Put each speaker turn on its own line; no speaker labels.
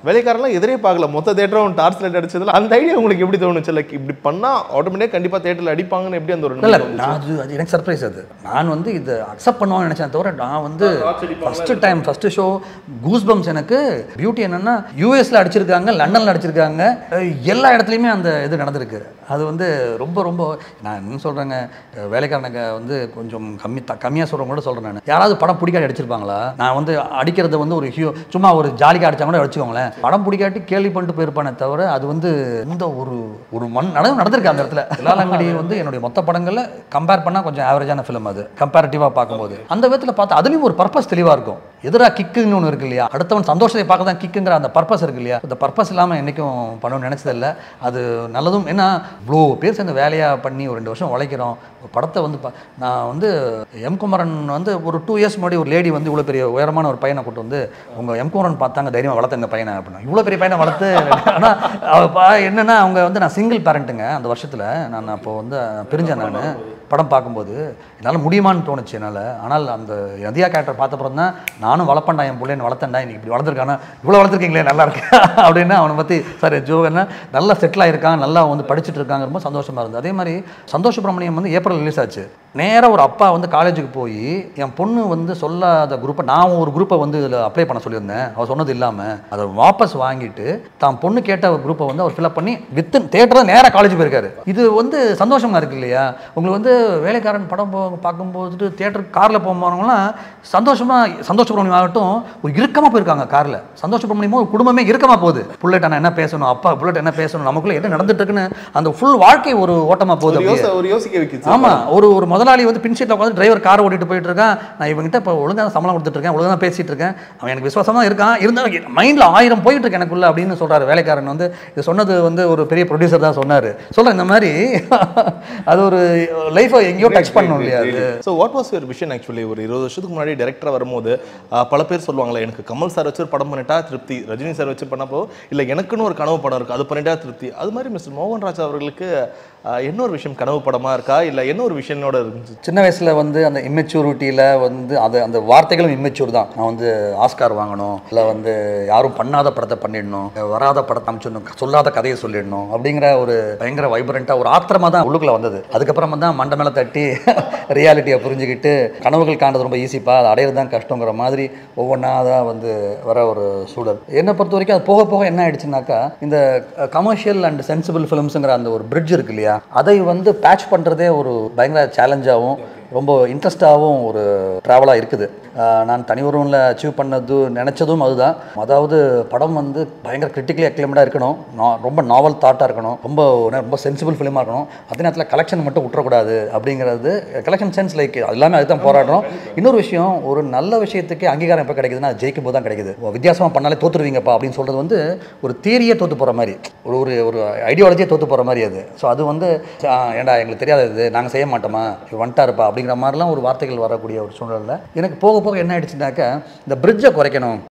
வேலைக்காரெல்லாம் எதிரே பார்க்கல மொத்த தேட்டரும் டார்ச் லைட் அடிச்சதுல அந்த ஐடியா உங்களுக்கு எப்படி தோணுச்சு லைக் இப்படி பண்ணா ஆட்டோமேட்டிக் கண்டிப்பா தேட்டர்ல அடிப்பாங்கன்னு எப்படி அந்த ஒரு
இல்லை
நம்பிக்கை வந்துச்சு?
நான் அது அது எனக்கு சர்ப்ரைஸ் அது நான் வந்து இதை அக்செப்ட் பண்ணுவான்னு நினச்சேன் தவிர நான் வந்து first time first show goose bumps எனக்கு பியூட்டி என்னென்னா யூஎஸில் அடிச்சிருக்காங்க லண்டனில் அடிச்சிருக்காங்க அஹ் எல்லா இடத்துலையுமே அந்த இது நடந்திருக்கு அது வந்து ரொம்ப ரொம்ப நான் என்ன சொல்கிறேங்க வேலைக்காரனுங்க வந்து கொஞ்சம் கம்மி த கம்மியாக சொல்கிறவங்க கூட சொல்கிறேன் நான் யாராவது படம் பிடிக்காட்டி அடிச்சிருப்பாங்களா நான் வந்து அடிக்கிறது வந்து ஒரு ஹியூ சும்மா ஒரு ஜாலிக்காக அடிச்சா கூட அடிச்சுக்கோங்களேன் படம் பிடிக்காட்டி கேள்வி பண்ணிட்டு போயிருப்பானே தவிர அது வந்து இந்த ஒரு ஒரு மண் நட நடந்திருக்கு அந்த இடத்துல திலாலங்கடி வந்து என்னுடைய மொத்த படங்களில் கம்பேர் பண்ணால் கொஞ்சம் ஆவரேஜான ஃபிலிம் அது கம்பேரிட்டிவாக பார்க்கும்போது அந்த விதத்தில் பார்த்தா அதுலேயும் ஒரு பர்பஸ் தெளிவாக இருக்கும் எதிராக கிக்குன்னு ஒன்று இருக்கு இல்லையா அடுத்தவன் சந்தோஷத்தை பார்க்க தான் கிக்குங்கிற அந்த பர்பஸ் இருக்கு இல்லையா அந்த பர்பஸ் இல்லாமல் என்றைக்கும் பண்ணணும்னு நினச்சதில்ல அது நல்லதும் ஏன்னா இவ்வளோ பேர் சேர்ந்து வேலையாக பண்ணி ஒரு ரெண்டு வருஷம் உழைக்கிறோம் ஒரு படத்தை வந்து பா- நான் வந்து எம் குமரன் வந்து ஒரு டூ இயர்ஸ் முன்னாடி ஒரு லேடி வந்து இவ்வளோ பெரிய உயரமான ஒரு பையனை கூட்டு வந்து உங்கள் எம் குமரன் பார்த்தாங்க தைரியமாக வளர்த்த இந்த பையனை அப்படின்னா இவ்வளோ பெரிய பையனை வளர்த்து ஆனால் அவ பா என்னன்னா அவங்க வந்து நான் சிங்கிள் பேரண்ட்டுங்க அந்த வருஷத்தில் நான் அப்போ வந்து பிரிஞ்சேன் நான் படம் பார்க்கும்போது என்னால் முடியுமான்னு தோணுச்சு என்னால் ஆனால் அந்த நதியா கேரக்டர் பார்த்தப்பறம் தான் நானும் வளர்ப்பேன்டா என் பிள்ளைன்னு வளர்த்தேன்டா இன்னைக்கு இப்படி வளர்த்துருக்கானா இவ்வளோ வளர்த்துருக்கீங்களே நல்லா இருக்கு அப்படின்னு அவனை பற்றி சார் ஜோகன்னா நல்லா செட்டில் ஆயிருக்கான் நல்லா வந்து படிச்சுட்டு இருக்காங்க ரொம்ப சந்தோஷமா இருந்தது அதே மாதிரி சந்தோஷ சுப்ரமணியம் வந்து ஏப்ரல் ரிலீஸ் ஆச்சு நேராக ஒரு அப்பா வந்து காலேஜுக்கு போய் என் பொண்ணு வந்து சொல்லாத குரூப்பை நான் ஒரு குரூப்பை வந்து இதில் அப்ளை பண்ண சொல்லியிருந்தேன் அவர் சொன்னது இல்லாமல் அதை வாபஸ் வாங்கிட்டு தான் பொண்ணு கேட்ட ஒரு குரூப்பை வந்து அவர் ஃபில்அப் பண்ணி வித்து தேட்டரில் நேராக காலேஜ் போயிருக்காரு இது வந்து சந்தோஷமா இருக்கு இல்லையா உங்களுக்கு வந்து வேலைக்காரன் படம் போ பார்க்கும்போது தேட்டர் காரில் போகிறவங்களாம் சந்தோஷமா சந்தோஷ சுப்ரமணியம் ஆகட்டும் ஒரு இறுக்கமாக போயிருக்காங்க காரில் சந்தோஷ சுப்ரமணியமும் ஒரு குடும்பமே இறுக்கமாக போகுது புல்லட் அண்ணா என்ன பேசணும் அப்பா புல்லட் என்ன பேசணும் நமக்குள்ள என்ன நடந்துட்டு இருக்குன்னு அந்த ஃபுல் வாழ்க்கை ஒரு ஓட்டமாக போகுது
ஒரு
அப்படியே.
யோச ஒரு யோசிக்க வைக்கிச்சு
ஆமா ஒரு ஒரு முதலாளி வந்து பின் சீட்டில் உட்காந்து டிரைவர் கார் ஓட்டிட்டு போயிட்டு இருக்கான் நான் இவங்கிட்ட இப்போ ஒழுங்கா சம்பளம் கொடுத்துட்டு இருக்கேன் ஒழுங்கா தான் பேசிட்டு இருக்கேன் அவன் எனக்கு விசுவாசமா இருக்கான் இருந்தாலும் மைண்ட்ல ஆயிரம் போயிட்டு இருக்கு எனக்குள்ள அப்படின்னு சொல்றாரு வேலைக்காரன் வந்து இது சொன்னது வந்து ஒரு பெரிய ப்ரொடியூசர் தான் சொன்னாரு சொல்றேன் இந்த மாதிரி அது ஒரு லைஃபை எங்கேயோ டச் பண்ணணும் இல்லையா அது
so what was your vision actually ஒரு இருபது வருஷத்துக்கு முன்னாடி டேரக்டராக வரும்போது ஆஹ், பல பேர் சொல்லுவாங்களே எனக்கு கமல் சார் வச்சு ஒரு படம் பண்ணிட்டா திருப்தி ரஜினி சார் வச்சு பண்ணப்போ இல்லை எனக்குன்னு ஒரு கனவு படம் இருக்கு அது பண்ணிட்டா திருப்தி அது மாதிரி மிஸ்டர் மோகன்ராஜ் அவர்களுக்கு ஆஹ், என்ன ஒரு விஷயம் கனவு படமா இருக்கா இல்லை என்ன ஒரு விஷயனோட இருந்துச்சு
சின்ன வயசுல வந்து அந்த இம்மெச்சூரிட்டியில் வந்து அது அந்த வார்த்தைகளும் இம்மெச்சூர் தான் நான் வந்து ஆஸ்கார் வாங்கணும் இல்லை வந்து யாரும் பண்ணாத படத்தை பண்ணிடணும் வராத படத்தை அமைச்சிடணும் சொல்லாத கதையை சொல்லிடணும் அப்படிங்கிற ஒரு பயங்கர வைப்ரண்ட்டாக ஒரு ஆத்திரமா தான் உள்ளுக்குள்ள வந்தது அதுக்கப்புறமா தான் மண்டை மேலே தட்டி ரியாலிட்டியை புரிஞ்சுக்கிட்டு கனவுகள் காண்றது ரொம்ப ஈஸிப்பா அதை அடையிறது தான் கஷ்டங்கிற மாதிரி ஒவ்வொன்றா தான் வந்து வர ஒரு சூழல் என்னை பொறுத்த வரைக்கும் அது போக போக என்ன ஆயிடுச்சுனாக்கா இந்த கமர்ஷியல் அண்ட் சென்சிபிள் ஃபிலிம்ஸுங்கிற அந்த ஒரு பிரிட்ஜ் இருக்கு இல்லையா அதை வந்து பேட்ச் பண்ணுறதே ஒரு பயங்கர சேலஞ்சாகவும் ரொம்ப இன்ட்ரெஸ்டாகவும் ஒரு ட்ராவலாக இருக்குது ஆஹ் நான் தனி ஒருவனில் அச்சீவ் பண்ணது நினச்சதும் அதுதான் அதாவது படம் வந்து பயங்கர கிரிட்டிக்கலி அக்ளைம்டாக இருக்கணும் நா- ரொம்ப நாவல் தாட்டாக இருக்கணும் ரொம்ப ஒரு ரொம்ப சென்சிபிள் ஃபிலிமாக இருக்கணும் அதே நேரத்தில் கலெக்ஷன் மட்டும் விட்டுறக்கூடாது அப்படிங்கிறது கலெக்ஷன் சென்ஸ் லைக் அது எல்லாமே அதுதான் போராடுறோம் இன்னொரு விஷயம் ஒரு நல்ல விஷயத்துக்கு அங்கீகாரம் எப்போ கிடைக்குதுன்னா அது ஜெயிக்கும் போது தான் கிடைக்குது வித்தியாசமாக பண்ணாலே தோத்துருவீங்கப்பா அப்படின்னு சொல்கிறது வந்து ஒரு தியரியே தோத்து போகிற மாதிரி ஒரு ஒரு ஒரு ஐடியாலஜியே தோத்து போகிற மாதிரி அது ஸோ அது வந்து ஆ, ஏன்டா எங்களுக்கு தெரியாது இது நாங்கள் செய்ய மாட்டோமா இவன் வந்துட்டாருப்பா அப்படிங்கிற மாதிரிலாம் ஒரு வார்த்தைகள் வரக்கூடிய ஒரு சூழ்நிலை எனக்கு போக போக என்ன ஆயிடுச்சுனாக்கா இந்த பிரிட்ஜை குறைக்கணும்